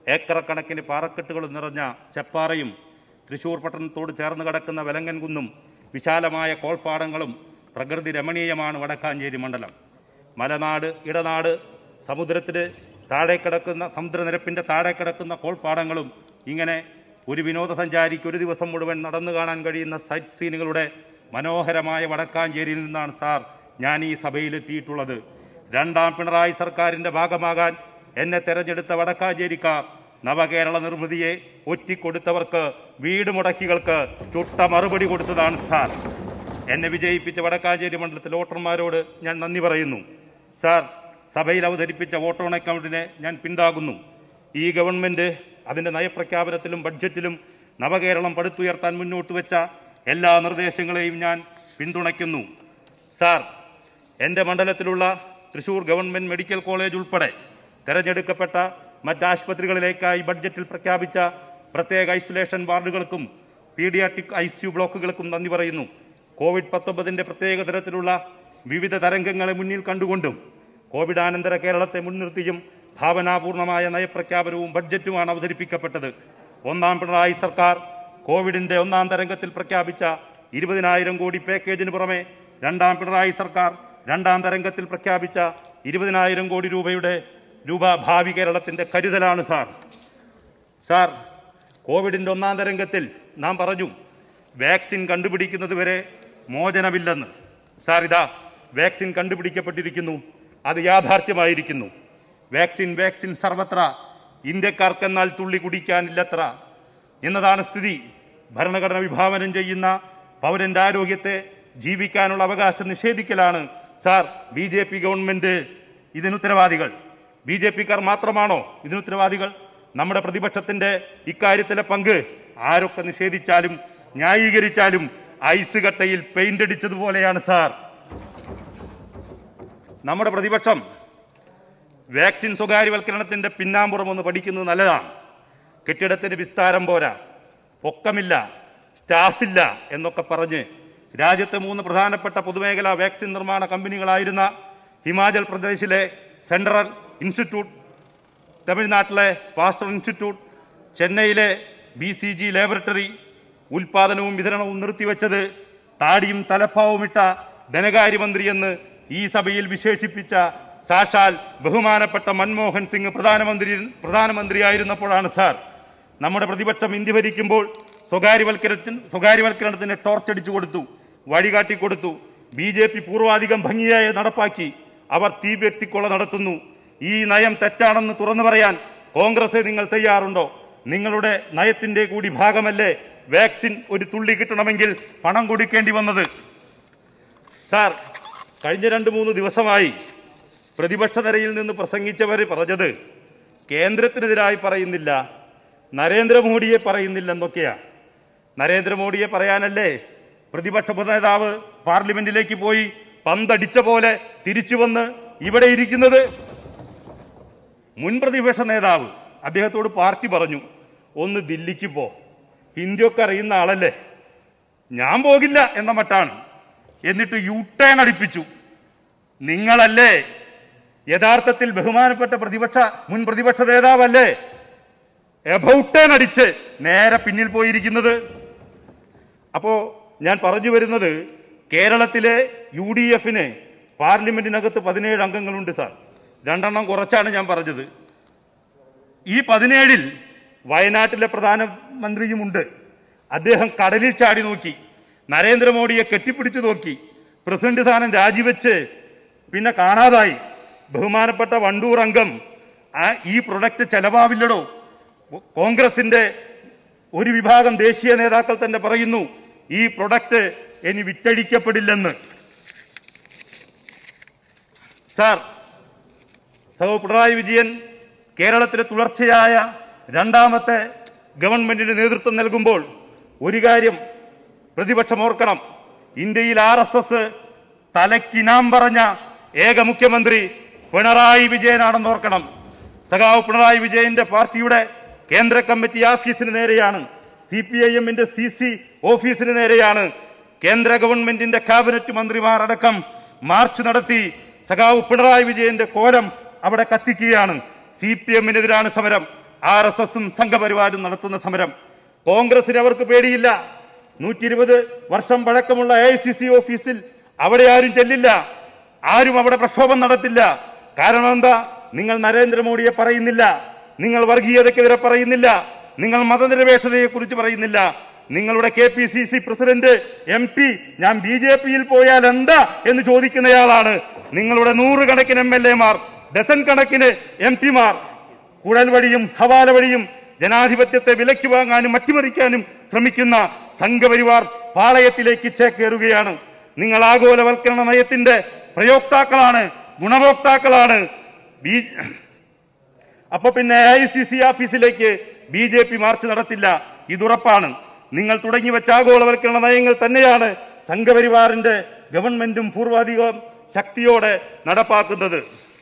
ഏക്കറക്കണക്കിന് പാറക്കെട്ടുകൾ നിറഞ്ഞ ചെപ്പാറയും തൃശൂർ പട്ടണത്തോട് ചേർന്ന് കിടക്കുന്ന വെലങ്ങൻ കുന്നും വിശാലമായ കോൾപ്പാടങ്ങളും പ്രകൃതി രമണീയമാണ് വടക്കാഞ്ചേരി മണ്ഡലം മലനാട് ഇടനാട് സമുദ്രത്തിന് താഴെ കിടക്കുന്ന സമുദ്രനിരപ്പിൻ്റെ താഴെ കിടക്കുന്ന കോൾപ്പാടങ്ങളും ഇങ്ങനെ ഒരു വിനോദസഞ്ചാരിക്ക് ഒരു ദിവസം മുഴുവൻ നടന്നു കാണാൻ കഴിയുന്ന സൈറ്റ് സീനുകളുടെ മനോഹരമായ വടക്കാഞ്ചേരിയിൽ നിന്നാണ് സാർ ഞാൻ ഈ സഭയിലെത്തിയിട്ടുള്ളത് രണ്ടാം പിണറായി സർക്കാരിൻ്റെ ഭാഗമാകാൻ എന്നെ തെരഞ്ഞെടുത്ത വടക്കാഞ്ചേരിക്കാർ നവകേരള നിർമ്മിതിയെ ഒറ്റിക്കൊടുത്തവർക്ക് വീട് മുടക്കികൾക്ക് ചുട്ട മറുപടി കൊടുത്തതാണ് സാർ എന്നെ വിജയിപ്പിച്ച വടക്കാഞ്ചേരി മണ്ഡലത്തിലെ വോട്ടർമാരോട് ഞാൻ നന്ദി പറയുന്നു സാർ സഭയിൽ അവതരിപ്പിച്ച വോട്ടോൺ അക്കൗണ്ടിനെ ഞാൻ പിന്താകുന്നു ഈ ഗവൺമെന്റ് അതിന്റെ നയപ്രഖ്യാപനത്തിലും ബഡ്ജറ്റിലും നവകേരളം പടുത്തുയർത്താൻ മുന്നോട്ട് വെച്ച എല്ലാ നിർദ്ദേശങ്ങളെയും ഞാൻ പിന്തുണയ്ക്കുന്നു സാർ എൻ്റെ മണ്ഡലത്തിലുള്ള തൃശൂർ ഗവൺമെൻറ് മെഡിക്കൽ കോളേജ് ഉൾപ്പെടെ തെരഞ്ഞെടുക്കപ്പെട്ട മറ്റ് ആശുപത്രികളിലേക്കായി ബഡ്ജറ്റിൽ പ്രഖ്യാപിച്ച പ്രത്യേക ഐസൊലേഷൻ വാർഡുകൾക്കും പീഡിയാട്രിക് ഐ സി ബ്ലോക്കുകൾക്കും നന്ദി പറയുന്നു കോവിഡ് പത്തൊമ്പതിൻ്റെ പ്രത്യേക തരത്തിലുള്ള വിവിധ തരംഗങ്ങളെ മുന്നിൽ കണ്ടുകൊണ്ടും കോവിഡാനന്തര കേരളത്തെ മുൻനിർത്തിയും ഭാവനാപൂർണമായ നയപ്രഖ്യാപനവും ബഡ്ജറ്റുമാണ് അവതരിപ്പിക്കപ്പെട്ടത് ഒന്നാം പിണറായി സർക്കാർ കോവിഡിന്റെ ഒന്നാം തരംഗത്തിൽ പ്രഖ്യാപിച്ച ഇരുപതിനായിരം കോടി പാക്കേജിന് പുറമെ രണ്ടാം പിണറായി സർക്കാർ രണ്ടാം തരംഗത്തിൽ പ്രഖ്യാപിച്ച ഇരുപതിനായിരം കോടി രൂപയുടെ രൂപ ഭാവി കേരളത്തിന്റെ കരുതലാണ് സാർ സാർ കോവിഡിന്റെ ഒന്നാം തരംഗത്തിൽ നാം പറഞ്ഞു വാക്സിൻ കണ്ടുപിടിക്കുന്നതുവരെ മോചനമില്ലെന്ന് സാർ ഇതാ വാക്സിൻ കണ്ടുപിടിക്കപ്പെട്ടിരിക്കുന്നു അത് യാഥാർത്ഥ്യമായിരിക്കുന്നു വാക്സിൻ വാക്സിൻ സർവത്ര ഇന്ത്യക്കാർക്കെന്നാൽ തുള്ളി കുടിക്കാനില്ലത്ര എന്നതാണ് സ്ഥിതി ഭരണഘടന വിഭാവനം ചെയ്യുന്ന പൗരന്റെ ആരോഗ്യത്തെ ജീവിക്കാനുള്ള അവകാശം നിഷേധിക്കലാണ് sir B J P government ഇതിനുത്തരവാദികൾ ബി ജെ പിക്കാർ മാത്രമാണോ ഇതിനുത്തരവാദികൾ നമ്മുടെ പ്രതിപക്ഷത്തിന്റെ ഇക്കാര്യത്തിലെ പങ്ക് ആരൊക്കെ നിഷേധിച്ചാലും ന്യായീകരിച്ചാലും ഐസ് കട്ടയിൽ പെയിന്റ് അടിച്ചതുപോലെയാണ് സാർ നമ്മുടെ പ്രതിപക്ഷം വാക്സിൻ സ്വകാര്യവൽക്കരണത്തിന്റെ പിന്നാമ്പുറം ഒന്ന് പഠിക്കുന്നത് നല്ലതാണ് കെട്ടിടത്തിന് വിസ്താരം പോരാ പൊക്കമില്ല സ്റ്റാഫില്ല എന്നൊക്കെ പറഞ്ഞ് രാജ്യത്തെ മൂന്ന് പ്രധാനപ്പെട്ട പൊതുമേഖലാ വാക്സിൻ നിർമ്മാണ കമ്പനികളായിരുന്ന ഹിമാചൽ പ്രദേശിലെ സെൻട്രൽ ഇൻസ്റ്റിറ്റ്യൂട്ട് തമിഴ്നാട്ടിലെ പാസ്റ്റർ ഇൻസ്റ്റിറ്റ്യൂട്ട് ചെന്നൈയിലെ ബി സി ജി ലാബറട്ടറി ഉൽപാദനവും വിതരണവും നിർത്തിവെച്ചത് താടിയും തലപ്പാവുമിട്ട ധനകാര്യമന്ത്രിയെന്ന് ഈ സഭയിൽ വിശേഷിപ്പിച്ച സാക്ഷാൽ ബഹുമാനപ്പെട്ട മൻമോഹൻ സിംഗ് പ്രധാനമന്ത്രി പ്രധാനമന്ത്രിയായിരുന്നപ്പോഴാണ് സാർ നമ്മുടെ പ്രതിപക്ഷം ഇന്ത്യ ഭരിക്കുമ്പോൾ സ്വകാര്യവൽക്കരണത്തിന് സ്വകാര്യവൽക്കരണത്തിന് ടോർച്ചടിച്ചു കൊടുത്തു വഴികാട്ടി കൊടുത്തു ബി ജെ പി പൂർവാധികം ഭംഗിയായി നടപ്പാക്കി അവർ തീവെട്ടിക്കൊള്ള നടത്തുന്നു ഈ നയം തെറ്റാണെന്ന് തുറന്നു പറയാൻ കോൺഗ്രസ് നിങ്ങൾ തയ്യാറുണ്ടോ നിങ്ങളുടെ നയത്തിന്റെ കൂടി ഭാഗമല്ലേ വാക്സിൻ ഒരു തുള്ളി കിട്ടണമെങ്കിൽ പണം കൊടുക്കേണ്ടി വന്നത് സാർ കഴിഞ്ഞ രണ്ട് മൂന്ന് ദിവസമായി പ്രതിപക്ഷ നിരയിൽ നിന്ന് പ്രസംഗിച്ചവർ പറഞ്ഞത് കേന്ദ്രത്തിനെതിരായി പറയുന്നില്ല നരേന്ദ്രമോദിയെ പറയുന്നില്ലെന്നൊക്കെയാ നരേന്ദ്രമോദിയെ പറയാനല്ലേ പ്രതിപക്ഷ നേതാവ് പാർലമെന്റിലേക്ക് പോയി പന്തടിച്ച പോലെ തിരിച്ചു വന്ന് ഇവിടെ ഇരിക്കുന്നത് മുൻ പ്രതിപക്ഷ നേതാവ് അദ്ദേഹത്തോട് പാർട്ടി പറഞ്ഞു ഒന്ന് ദില്ലിക്ക് പോ ഹിന്ദിയൊക്കെ അറിയുന്ന ആളല്ലേ ഞാൻ പോകില്ല എന്ന മട്ടാണ് എന്നിട്ട് യു ടേൺ അടിപ്പിച്ചു നിങ്ങളല്ലേ യഥാർത്ഥത്തിൽ ബഹുമാനപ്പെട്ട പ്രതിപക്ഷ മുൻ പ്രതിപക്ഷ നേതാവല്ലേ എബൌട്ടേൺ അടിച്ച് നേരെ പിന്നിൽ പോയിരിക്കുന്നത് അപ്പോ ഞാൻ പറഞ്ഞു വരുന്നത് കേരളത്തിലെ യു ഡി എഫിന് പാർലമെന്റിനകത്ത് പതിനേഴ് അംഗങ്ങളുണ്ട് സാർ രണ്ടെണ്ണം കുറച്ചാണ് ഞാൻ പറഞ്ഞത് ഈ പതിനേഴിൽ വയനാട്ടിലെ പ്രധാനമന്ത്രിയുമുണ്ട് അദ്ദേഹം കടലിൽ ചാടി നോക്കി നരേന്ദ്രമോദിയെ കെട്ടിപ്പിടിച്ചു നോക്കി പ്രസിഡന്റ് സ്ഥാനം രാജിവെച്ച് പിന്നെ കാണാതായി ബഹുമാനപ്പെട്ട വണ്ടൂർ അംഗം ആ ഈ പ്രൊഡക്റ്റ് ചെലവാവില്ലടോ കോൺഗ്രസിന്റെ ഒരു വിഭാഗം ദേശീയ നേതാക്കൾ തന്നെ പറയുന്നു ഈ പ്രൊഡക്റ്റ് ഇനി വിറ്റഴിക്കപ്പെടില്ലെന്ന് സാർ സഹോ പിണറായി വിജയൻ കേരളത്തിലെ തുടർച്ചയായ രണ്ടാമത്തെ ഗവൺമെന്റിന് നേതൃത്വം നൽകുമ്പോൾ ഒരു കാര്യം പ്രതിപക്ഷം ഓർക്കണം ഇന്ത്യയിൽ ആർ എസ് എസ് തലക്കിനാം പറഞ്ഞ ഏക മുഖ്യമന്ത്രി പിണറായി വിജയനാണെന്ന് ഓർക്കണം സഖാവ് പിണറായി വിജയന്റെ പാർട്ടിയുടെ കേന്ദ്ര കമ്മിറ്റി ഓഫീസിന് നേരെയാണ് സി പി ഐ എമ്മിന്റെ സി സി ഓഫീസിന് നേരെയാണ് കേന്ദ്ര ഗവൺമെന്റിന്റെ ക്യാബിനറ്റ് മന്ത്രിമാർ അടക്കം മാർച്ച് നടത്തി സഖാവ് പിണറായി വിജയന്റെ കോലം അവിടെ കത്തിക്കുകയാണ് സി പി എമ്മിനെതിരാണ് സമരം ആർ എസ് എസും സംഘപരിവാരും നടത്തുന്ന സമരം കോൺഗ്രസിന് അവർക്ക് പേടിയില്ല നൂറ്റി ഇരുപത് വർഷം പഴക്കമുള്ള എ ഐ സി സി ഓഫീസിൽ അവിടെ ആരും ചെല്ലില്ല ആരും അവിടെ പ്രക്ഷോഭം നടത്തില്ല കാരണം എന്താ നിങ്ങൾ നരേന്ദ്രമോദിയെ പറയുന്നില്ല നിങ്ങൾ വർഗീയതയ്ക്കെതിരെ പറയുന്നില്ല നിങ്ങൾ മതനിരപേക്ഷതയെ കുറിച്ച് പറയുന്നില്ല നിങ്ങളുടെ K P C C president M P ഞാൻ ബി ജെ പിയിൽ പോയാൽ എന്താ എന്ന് ചോദിക്കുന്നയാളാണ് നിങ്ങളുടെ നൂറുകണക്കിന് എം എൽ എമാർ ഡസൻ കണക്കിന് എം പിമാർ കുഴൽ വഴിയും ഹവാല വഴിയും ജനാധിപത്യത്തെ വിലയ്ക്ക് വാങ്ങാനും അട്ടിമറിക്കാനും ശ്രമിക്കുന്ന സംഘപരിവാർ പാളയത്തിലേക്ക് ചേക്കേറുകയാണ് നിങ്ങൾ ആഗോളവൽക്കരണ നയത്തിന്റെ പ്രയോക്താക്കളാണ് ഗുണഭോക്താക്കളാണ് ബി അപ്പൊ പിന്നെ ഐ സി സി ഓഫീസിലേക്ക് ബി ജെ പി മാർച്ച് നടത്തില്ല ഇതുറപ്പാണ് നിങ്ങൾ തുടങ്ങി വെച്ച ആഗോളവൽക്കരണ നയങ്ങൾ തന്നെയാണ് സംഘപരിവാറിന്റെ ഗവൺമെന്റും പൂർവാധികം ശക്തിയോടെ നടപ്പാക്കുന്നത്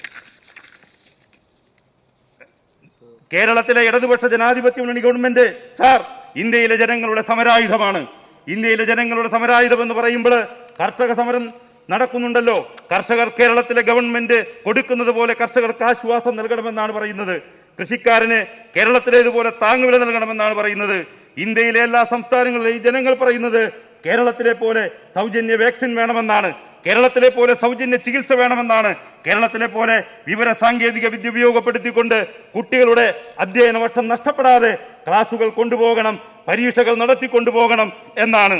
കേരളത്തിലെ ഇടതുപക്ഷ ജനാധിപത്യ മുന്നണി ഗവൺമെന്റ് സാർ ഇന്ത്യയിലെ ജനങ്ങളുടെ സമരായുധമാണ് ഇന്ത്യയിലെ ജനങ്ങളുടെ സമരായുധം എന്ന് പറയുമ്പോൾ കർഷക സമരം നടക്കുന്നുണ്ടല്ലോ കർഷകർ കേരളത്തിലെ ഗവൺമെന്റ് കൊടുക്കുന്നത് പോലെ കർഷകർക്ക് ആശ്വാസം നൽകണമെന്നാണ് പറയുന്നത് കൃഷിക്കാരന് കേരളത്തിലേതുപോലെ താങ്ങുവില നൽകണമെന്നാണ് പറയുന്നത് ഇന്ത്യയിലെ എല്ലാ സംസ്ഥാനങ്ങളിലെയും ജനങ്ങൾ പറയുന്നത് കേരളത്തിലെ പോലെ സൗജന്യ വാക്സിൻ വേണമെന്നാണ് കേരളത്തിലെ പോലെ സൗജന്യ ചികിത്സ വേണമെന്നാണ് കേരളത്തിലെ പോലെ വിവര സാങ്കേതിക വിദ്യ ഉപയോഗപ്പെടുത്തിക്കൊണ്ട് കുട്ടികളുടെ അധ്യയന വർഷം നഷ്ടപ്പെടാതെ ക്ലാസുകൾ കൊണ്ടുപോകണം പരീക്ഷകൾ നടത്തിക്കൊണ്ടുപോകണം എന്നാണ്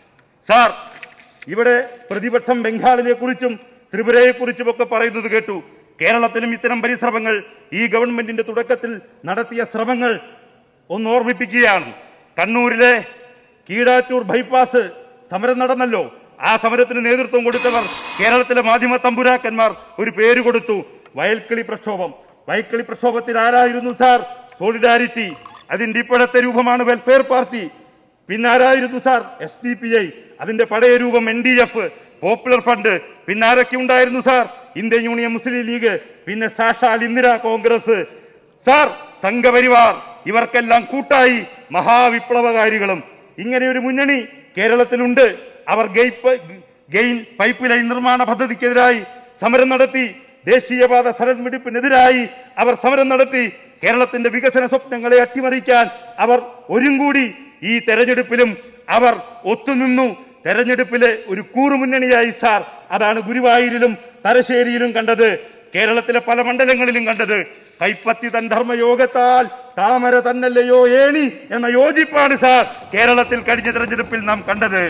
സാർ ഇവിടെ പ്രതിപക്ഷം ബംഗാളിനെ കുറിച്ചും ത്രിപുരയെ കുറിച്ചും ഒക്കെ പറയുന്നത് കേട്ടു കേരളത്തിലും ഇത്തരം പരിശ്രമങ്ങൾ ഈ ഗവൺമെന്റിന്റെ തുടക്കത്തിൽ നടത്തിയ ശ്രമങ്ങൾ ഒന്ന് ഓർമ്മിപ്പിക്കുകയാണ് കണ്ണൂരിലെ കീഴാറ്റൂർ ബൈപ്പാസ് സമരം നടന്നല്ലോ ആ സമരത്തിന് നേതൃത്വം കൊടുത്തവർ കേരളത്തിലെ മാധ്യമ തമ്പുരാക്കന്മാർ ഒരു പേര് കൊടുത്തു വയൽക്കിളി പ്രക്ഷോഭം വയൽക്കിളി പ്രക്ഷോഭത്തിൽ ആരായിരുന്നു സാർ സോളിഡാരിറ്റി അതിന്റെ ഇപ്പോഴത്തെ രൂപമാണ് വെൽഫെയർ പാർട്ടി പിന്നെ ആരായിരുന്നു sir S D P I അതിന്റെ പഴയ രൂപം N D F popular front പിന്നെ ആരൊക്കെ ഉണ്ടായിരുന്നു sir Indian Union Muslim League പിന്നെ സാക്ഷാൽ ഇന്ദിര കോൺഗ്രസ് സാർ സംഘപരിവാർ ഇവർക്കെല്ലാം കൂട്ടായി മഹാവിപ്ലവകാരികളും ഇങ്ങനെ ഒരു മുന്നണി കേരളത്തിലുണ്ട് അവർ ഗെയ്പ് ഗെയിൻ പൈപ്പ് ലൈൻ നിർമ്മാണ പദ്ധതിക്കെതിരായി സമരം നടത്തി ദേശീയപാത സരൺമിടിപ്പിനെതിരായി അവർ സമരം നടത്തി കേരളത്തിന്റെ വികസന സ്വപ്നങ്ങളെ അട്ടിമറിക്കാൻ അവർ ഒരുങ്കൂടി ഈ തെരഞ്ഞെടുപ്പിലും അവർ ഒത്തുനിന്നു തെരഞ്ഞെടുപ്പിലെ ഒരു കൂറുമുന്നണിയായി സാർ അതാണ് ഗുരുവായൂരിലും തലശ്ശേരിയിലും കണ്ടത് കേരളത്തിലെ പല മണ്ഡലങ്ങളിലും കണ്ടത് കൈപ്പത്തി തൻ ധർമ്മയോഗത്താൽ താമര തന്നല്ലയോ ഏണി എന്ന യോജിപ്പാണ് സാർ കേരളത്തിൽ കഴിഞ്ഞ തെരഞ്ഞെടുപ്പിൽ നാം കണ്ടത്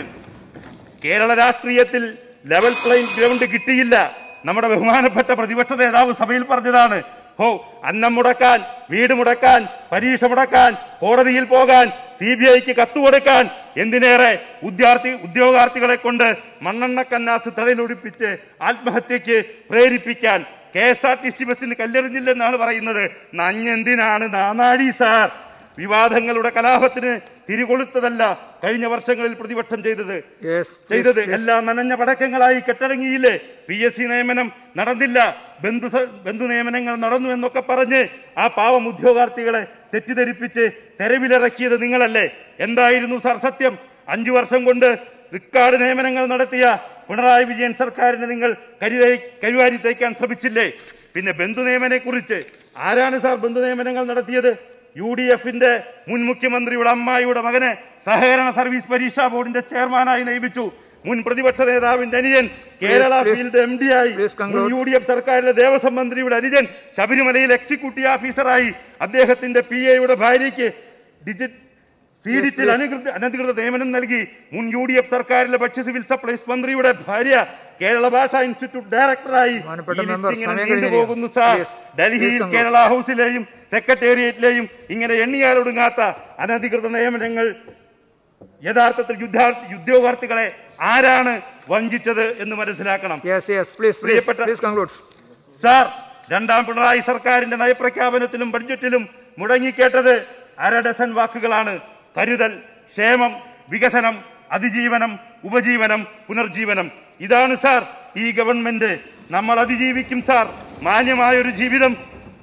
കേരള രാഷ്ട്രീയത്തിൽ ലെവൽ പ്ലെയിങ് ഗ്രൗണ്ട് കിട്ടിയില്ല നമ്മുടെ ബഹുമാനപ്പെട്ട പ്രതിപക്ഷ നേതാവ് സഭയിൽ പറഞ്ഞതാണ് ഹോ അന്നം മുടക്കാൻ വീട് മുടക്കാൻ പരീക്ഷ മുടക്കാൻ കോടതിയിൽ പോകാൻ സി ബി ഐക്ക് കത്ത് കൊടുക്കാൻ എന്തിനേറെ ഉദ്യാർത്ഥി ഉദ്യോഗാർത്ഥികളെ കൊണ്ട് മണ്ണെണ്ണ കന്നാസ് തടയിലൊടിപ്പിച്ച് ആത്മഹത്യക്ക് പ്രേരിപ്പിക്കാൻ K S R T C ബസ്സിന് കല്ലെറിഞ്ഞില്ലെന്നാണ് പറയുന്നത് നഞ്ഞെന്തിനാണ് നാനാഴി സാർ വിവാദങ്ങളുടെ കലാപത്തിന് തിരികൊളുത്തതല്ല കഴിഞ്ഞ വർഷങ്ങളിൽ പ്രതിപക്ഷം ചെയ്തത് Yes, please, ചെയ്തത് please. എല്ലാ നനഞ്ഞ പടക്കങ്ങളായി കെട്ടടങ്ങിയില്ലേ പി എസ് സി നിയമനം നടന്നില്ല ബന്ധു സ- ബന്ധു നിയമനങ്ങൾ നടന്നു എന്നൊക്കെ പറഞ്ഞ് ആ പാവം ഉദ്യോഗാർത്ഥികളെ തെറ്റിദ്ധരിപ്പിച്ച് തെരുവിലിറക്കിയത് നിങ്ങളല്ലേ എന്തായിരുന്നു സാർ സത്യം അഞ്ചു വർഷം കൊണ്ട് റിക്കാർഡ് നിയമനങ്ങൾ നടത്തിയ പിണറായി വിജയൻ സർക്കാരിനെ നിങ്ങൾ കരുതേ കരുവാരി തേക്കാൻ ശ്രമിച്ചില്ലേ പിന്നെ ബന്ധു നിയമനെ കുറിച്ച് ആരാണ് സാർ ബന്ധു നിയമനങ്ങൾ നടത്തിയത് യു ഡി എഫിന്റെ മുൻ മുഖ്യമന്ത്രിയുടെ അമ്മായിയുടെ മകനെ സഹകരണ സർവീസ് പരീക്ഷാ ബോർഡിന്റെ ചെയർമാനായി നിയമിച്ചു മുൻ പ്രതിപക്ഷ നേതാവിന്റെ അനുജൻ Kerala please, field M D ആയി please മുൻ conclude. യു ഡി എഫ് സർക്കാരിലെ ദേവസ്വം മന്ത്രിയുടെ അനുജൻ ശബരിമലയിൽ എക്സിക്യൂട്ടീവ് ഓഫീസറായി അദ്ദേഹത്തിന്റെ പി എയുടെ ഭാര്യയ്ക്ക് ഡിജിറ്റ് സീഡിറ്റിൽ please. അനധികൃത അനധികൃത നിയമനം നൽകി മുൻ യു ഡി എഫ് സർക്കാരിലെ ഭക്ഷ്യ സിവിൽ സപ്ലൈസ് മന്ത്രിയുടെ ഭാര്യ കേരള ഭാഷാ ഇൻസ്റ്റിറ്റ്യൂട്ട് ഡയറക്ടറായി ബഹുമാനപ്പെട്ട ഈ ലിസ്റ്റ് member, ഇങ്ങനെ സമയം നീണ്ടുപോകുന്നു കഴിഞ്ഞിരിക്കുന്നു. സാർ Please, please ഡൽഹിയിൽ conclude. കേരള ഹൗസിലെയും സെക്രട്ടേറിയറ്റിലെയും ഇങ്ങനെ എണ്ണിയാലൊടുങ്ങാത്ത അനധികൃത നിയമനങ്ങൾ യഥാർത്ഥത്തിൽ യുദ്ധാർത്ഥി ഉദ്യോഗാർത്ഥികളെ ആരാണ് വഞ്ചിച്ചത് എന്ന് മനസ്സിലാക്കണം Yes, yes, please, please, പ്രിയപ്പെട്ട- please conclude. സാർ രണ്ടാം പിണറായി സർക്കാരിന്റെ നയപ്രഖ്യാപനത്തിലും ബഡ്ജറ്റിലും മുടങ്ങിക്കേട്ടത് അര ഡസൻ വാക്കുകളാണ് കരുതൽ ക്ഷേമം വികസനം അതിജീവനം ഉപജീവനം പുനർജീവനം ഇതാണ് സാർ ഈ ഗവൺമെന്റ് നമ്മൾ അതിജീവിക്കും സാർ മാന്യമായ ഒരു ജീവിതം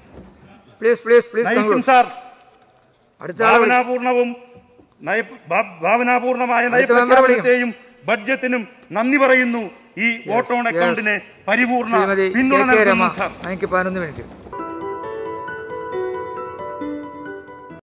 Please, please, please നയിക്കും conclude. സാർ അടുത്ത ആളെ വിളി- ഭാവനാപൂർണവും നയ ഭാ- ഭാവനാപൂർണമായ അടുത്ത മെമ്പറെ നയപ്രഖ്യാപനത്തെയും ബഡ്ജറ്റിനും നന്ദി പറയുന്നു ഈ വോട്ട് ഓൺ yes. അക്കൗണ്ടിന് പരിപൂർണ ശ്രീമതി പിന്തുണ കെ കെ രമ നൽകുന്നു സാർ എനിക്ക് പതിനൊന്ന് മിനിറ്റ്